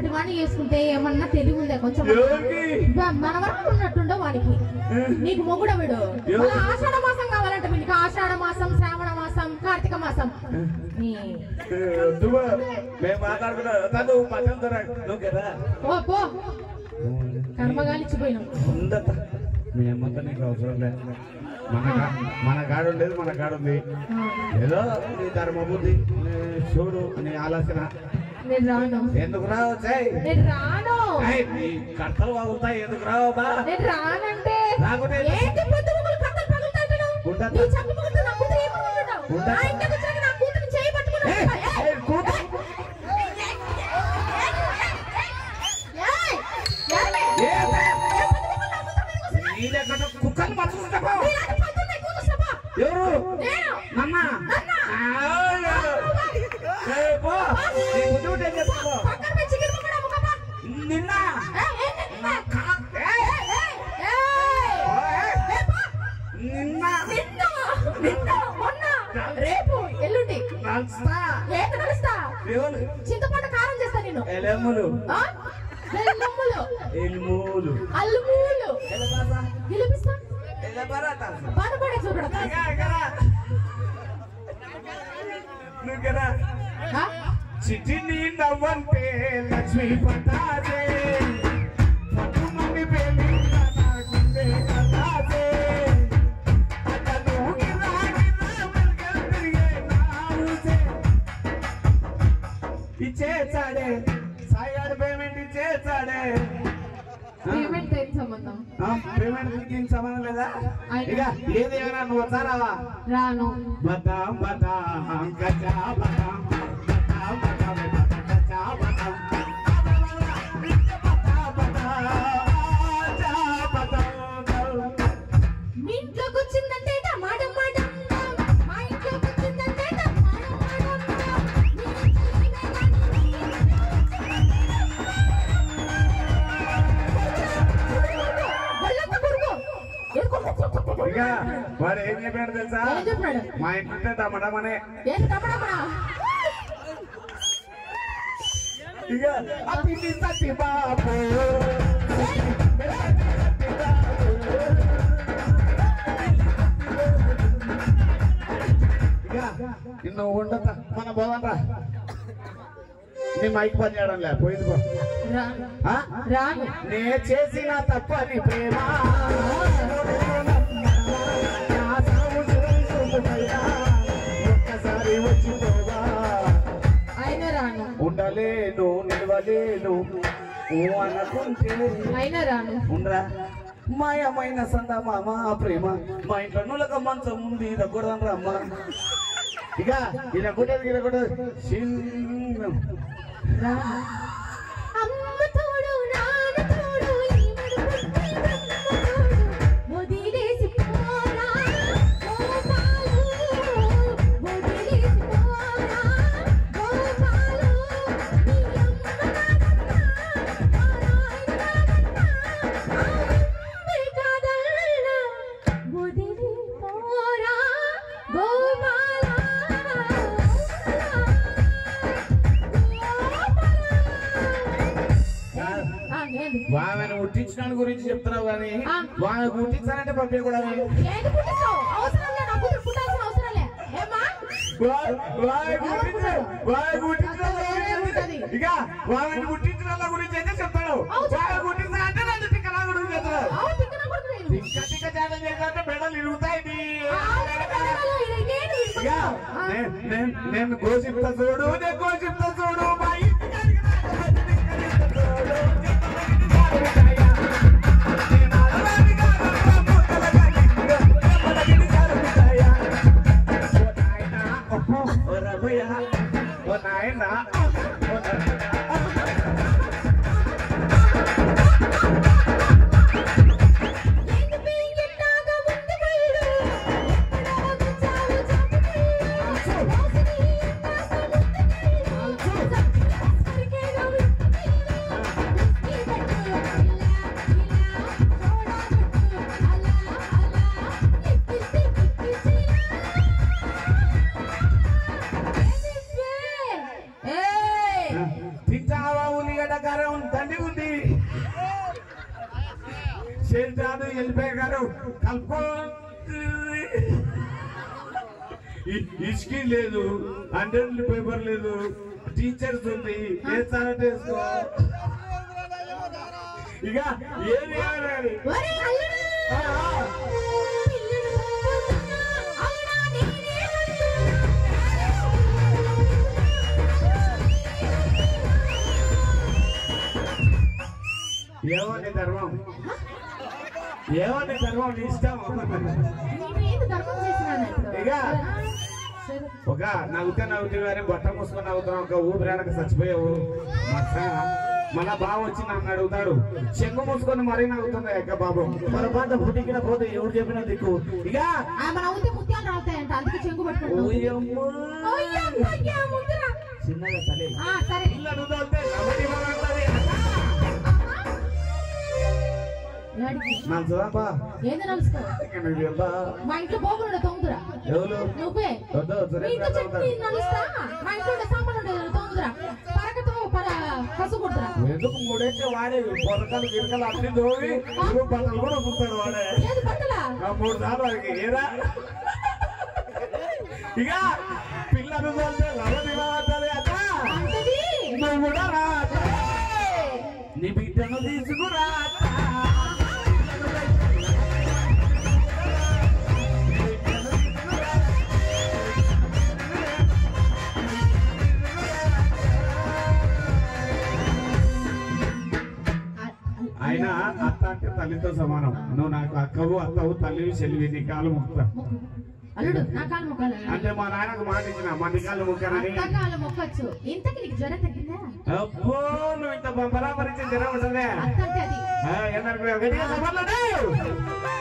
అలాంటి వాడిని చేసుకుంటే ఏమన్నా తెలివి ఉందా కొంచెం ఎవరికి బ- మన వరకు ఉన్నట్టుండో వానికి నీకు మొగుడ విడు ఎవరు? మళ్ళా ఆషాఢ మాసం కావాలంటే వీనికి ఆషాఢ మాసం శ్రావణ మాసం కార్తీక మాసం నీ- నువ్వు మేము మాట్లాడుకున్నా తను పక్కన దొర నువ్వు కదా పో పో కర్మగాలిచ్చిపోయినాం ఉందట మీ అమ్మంతా నీకు అవసరం లేదు మన కా- మన కాడ ఉండేది మన కాడ ఉంది ఏదో నీ ధర్మబుద్ధి నీ చూడు నీ ఆలోచన నేను రాను ఎందుకు రావు చెయ్. నేను రాను ఏయ్, నీ కట్టలు బాగుతాయి ఎందుకు రావు బా నేను రానంటే రాకుంటే ఏంటి పొద్దు ముగ్గులు కథలు పగులుతాయి వీడు? గుడ్డ- నీ చంపి పగులుతూ నా కూతురు ఏం పగులుతావు? గుడ్డ- నా ఇంటికి వచ్చాక నా కూతురు చేయి పట్టుకుని ఏయ్, వస్తా. ఏయ్, ఏయ్, కూతురు. ఏయ్, ఏయ్, ఏ, ఏయ్, పొద్దు ముగ్గులు నా కూతురు మీదకి వస్తున్నాయి. నీ దగ్గర కుక్కలు పట్టుకుంటావా నీలాంటి పొద్దున్నే కూతురు సభ. ఎవరు నేను. నన్న నీ బుద్ధి ఉంటే చెప్పు పక్కన పోయి చికెన్ ముక్కడు అమ్ముకోపా. నిన్న ఏయ్, ఏయ్, నిన్న. ఏయ్, ఏయ్, ఏయ్, ఏయ్. ఏయ్, ఏయ్, పో. నిన్న నిన్న, నిన్న, మొన్న, రేపు ఎల్లుండి నడుస్తా ఏంటి నడుస్తా ఎవరు చింతపండు కారం చేస్తా నేను ఎలెములు ఆ? బెల్లములు ఎల్మూలు అల్లుమూలు ఎలబాసా గెలిపిస్తా ఎలబరాట బాధపడే చూడతా నువ్వు కదా చిటి నీ నవ్వంటే లక్ష్మీ పటాజే పట్టుమని పేలి నాకుండే కథాజే అతను గిరాగి రామల్గా తిరిగే నారుజే ఇచ్చేసాడే సాయాడు పేమెంట్ ఇచ్చేసాడే పేమెంట్ ఏం సంబంధం పేమెంట్ నీకు సంబంధం లేదా ఇక ఏది ఏమైనా నువ్వు వచ్చారావా రాను బదాం బదాం గజా బదాం బదాం బదాం గజా బదాం మీ ఇంట్లోకి వచ్చిందంటే టమాటం మాటం మా ఇంట్లోకి వచ్చిందంటే టమాటం ఇక వాడు ఏం చెప్పాడు తెలుసా ఏం చెప్పాడు? మా ఇంట్లో టమటమనే ఏం టమాటమా ఇక అతి సతి బాబు ఇక నిన్ను ఉండత మన పోదంరా నీ మైక్ పని చేయడం లే పోయింది పో రాను ఆ? రాను నే చేసిన తప్పని ప్రేమ నా సాగు చూసుకుపోయినా, ఒక్కసారి వచ్చిపోవా అయినా రాను ఉండలేను నిలవలేను ఓ అనుకుంటే అయినా రాను ఉండరా మాయమైన సంద మామ ప్రేమ మా ఇంట్లో నులక మంచం ఉంది ఇదకూడదని రమ్మ ఇక ఇదకూడదు ఇదకూడదు చిన్న రాను అమ్మ తోడు నాన్న తోడు ఈమెడు పుట్టి బ్రహ్మ తోడు వదిలేసి పోరా గోపాలు వదిలేసి పోరా గోపాలు నీ అమ్మ కాదన్నా మా నాయన కాదన్నా ఆ అమ్మే కాదన్నా వదిలి పోరా గోపాలా ఆమెను పుట్టించడానికి గురించి చెప్తున్నావు కానీ ఆ. ఆమె పుట్టించాలంటే పంపించకూడదు ఏంటి పుట్టిస్తావు? అవసరం లే, నా కూతురు పుట్టాల్సిన అవసరం లే. ఏమ్మా? ఇక వాళ్ళని పుట్టించిన వాళ్ళ గురించి అయితే చెప్తాడు వాళ్ళ పుట్టించిన అంటే నన్ను తిక్కలా గురించి చెప్తాడు ఆవు తిక్కన కొడుకు నేను. తిక్క తిక్క చేత చేయాలంటే మెడలు ఇరుగుతాయి నీ. ఆల్రెడీ పెద్దవాళ్ళు, ఇది నేను ఇక ఇరుకుతాను. ఆ. నే- నే- నేను గోసిప్తా చూడు నేను గోసిప్తా చూడు మా ఇంటికి అడిగిన చూడు. నేను అడగాలి కాదు, నా మూతల గాలి. ఎప్పటికీ జరుగుతాయా? ఓ నాయనా, ఓహో, ఓ రఘుయ్య, ఓ నాయనా, ఓ నాయనా. ఏంటి పీకిట్టాగా ఉంది కళ్ళు? ఎక్కడో వచ్చావు చంపుకెళ్ళు. మోసిని కాస్త ముద్దుకెళ్ళు. వెళ్ళిపోయా గారు కలుపుకో ఇసుకి లేదు హండ్రెడ్ పేపర్ లేదు టీచర్స్ ఉంది వేస్తానంటే వేసుకో ఇక ఏది కావాలి ఒరే అల్లుడు ఆ, ఆ. పిల్లలు పంపుతున్నా అవునా నేనే ఏమో నీ ధర్మం ఏమో నీ ధర్మం నీ ఇష్టం నేను ఏది ధర్మం చేసినాను ఇప్పుడు ఇక. సరే. ఒక నవ్వుతే నవ్వుతే కానీ బట్ట మూసుకొని నవ్వుతున్నావు ఒక ఊపిరాడక చచ్చిపోయావు మచ్చా. మళ్ళా బావ వచ్చి నన్ను అడుగుతాడు చెంగు మూసుకొని మరీ నవ్వుతుంది అక్క బాబు పొరపాటు పుట్టికిన పోతే ఎవరు చెప్పిన దిక్కు ఇక ఆ మన అవుతే ముత్యాలు రావుతాయంట అందుకే చెంగు పట్టుకుంటాం ఓయమ్మా. అయ్యా ముద్దురా చిన్నగా తల్లి ఆ సరే ఇల్లు అడుగుతుంటే నవ్వని మాట్లాడుతుంది. వాడికి నా చూడబ్బా ఏది నలుస్తావు ఇక నువ్వు వెళ్దా? మా ఇంట్లో పోగులు తొంగుదురా ఎవరు నువ్వే వద్దు, మీ సురేష్ ఇంట్లో గారు చట్నీ నలుస్తా మా ఇంట్లో ఉండే సామాన్ ఉండేది తొంగుదురా పరకతో పర కసు కొడుతురా ఎందుకు మూడేసి వాడే పొరకలు గిరకలు అన్ని దోవి ఇరుగు బట్టలు కూడా కుట్టాడు వాడే ఏది పట్టలా ఆ మూడు సార్లు వాడికి ఏరా ఇక పిల్లలు తోలితే లవ నిలబడ్డది అక్క అంటది నువ్వు కూడా రా అక్క. నీ బిడ్డను తీసుకురా అక్క. ఆయన అత్త అంటే తల్లితో సమానం నువ్వు నాకు అక్కవు అత్తవు తల్లివి చెల్లివి నీ కాలు ముక్తా మొక్కు. అల్లుడు నా కాలు మొక్కాలి అంటే మా నాయనకు మాట ఇచ్చిన మా నీ కాలు ముక్కానని అత్తగాలు మొక్కొచ్చు ఇంతకి నీకు జ్వరం తగ్గిందా అబ్బో నువ్వు ఇంత బరాబరించి జ్వరం ఉంటుందే అత్త అంటే అది ఆ, ఏందనుకున్నావు? గట్టిగా చెప్పాలండి